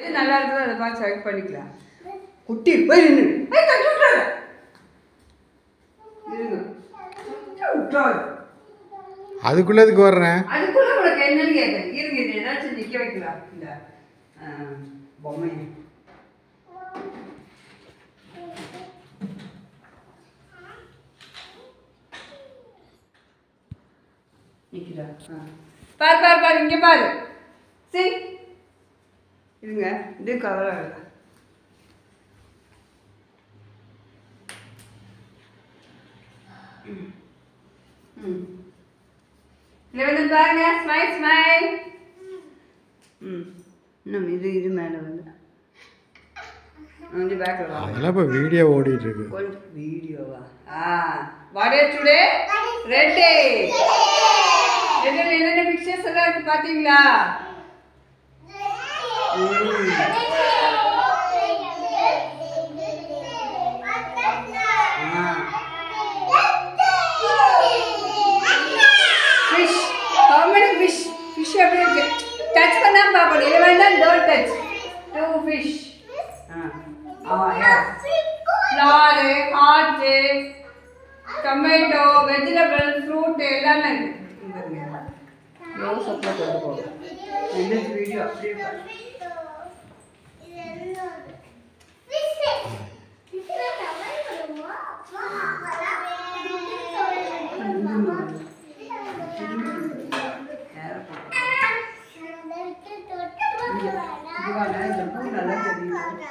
எது நல்லா இருக்குதோ அதை பார்த்து செலக்ட் பண்ணிக்கலாம் குட்டி போய் நின்று ஏய் தட்டி விட்றாத இருங்க தட்டி விட்றாத அதுக்குள்ளதுக்கு வர்றேன் அதுக்குள்ள உனக்கு என்னன்னு கேட்குறேன் இருங்க இது ஏதாச்சும் நிற்க வைக்கலாம் இந்த ஆ, பொம்மையை நிற்கிறா ஆ பாரு பாரு பாரு இங்கே பாரு சரி இருங்க இது கவராக இருக்கா ம் இதில் வந்து பாருங்க ஸ்மைல் ஸ்மைல் ம் இன்னும் இது இது மேலே வந்து வந்து பேக்கில் வாங்க அதெல்லாம் இப்போ வீடியோ ஓடிட்டு இருக்கு கொஞ்சம் வீடியோவா ஆ what is today red day red என்னென்ன பிக்சர்ஸ் எல்லாம் இருக்கு பாத்தீங்களா fish how many fish fish எப்படி இருக்கு டச் பண்ணாம பார்க்கணும் இது வேண்டாம் டோன்ட் டச் டூ ஃபிஷ் ஆ yeah flower heart tomato vegetable fruit எல்லாமே இருக்கு க்ளோஸ் அப்பில் கொண்டு போகும் இந்த வீடியோ அப்படியே பாரு. நேரா போடு. இதுவாங்க, இந்த பூ நல்லா தெரியுது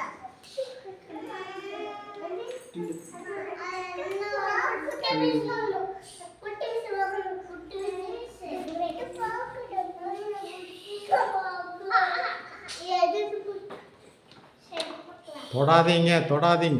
தொடாதீங்க தொடாதீங்க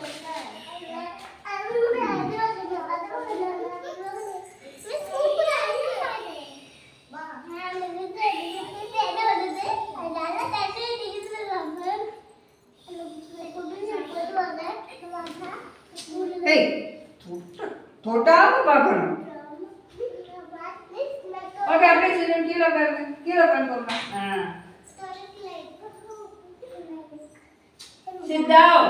ஏய் தொட்ட- தொட்டாம பார்க்கணும் ஓகே அப்படியே சரி கீழே உட்காருங்க கீழே உட்காந்துக்கோங்க ஆ Sit down.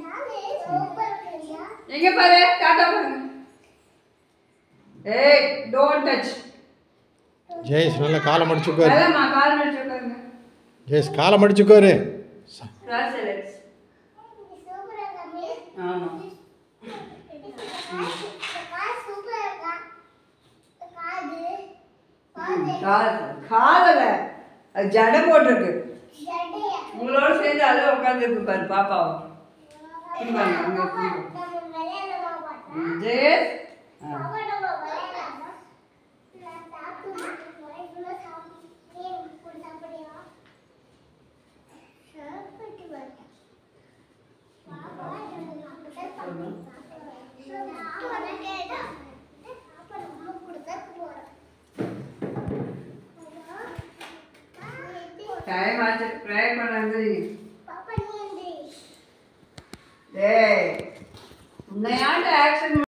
எங்க பாரு டாட்டா பாருங்க ஏய் டோன்ட் டச் ஜெயஸ் நல்லா காலை மடிச்சுக்கோரு அதம்மா கால் மேல உட்காருங்க ஜெயஸ் காலை மடிச்சுக்கோரு கிராஸ் செலக்ட்ஸ் ஆமா கால் காதல அது ஜடை போட்டிருக்கு உங்களோட சேர்ந்து அதில் உட்காந்துருக்கு பாரு பாப்பாவும் பிடிப்பாங்க அங்கே பிடிக்கும் ஜெயஸ் ஆ டைம் ஆச்சு ப்ரே பண்ண வந்துருங்க டேய் உன்னையாண்ட ஆக்ஷன்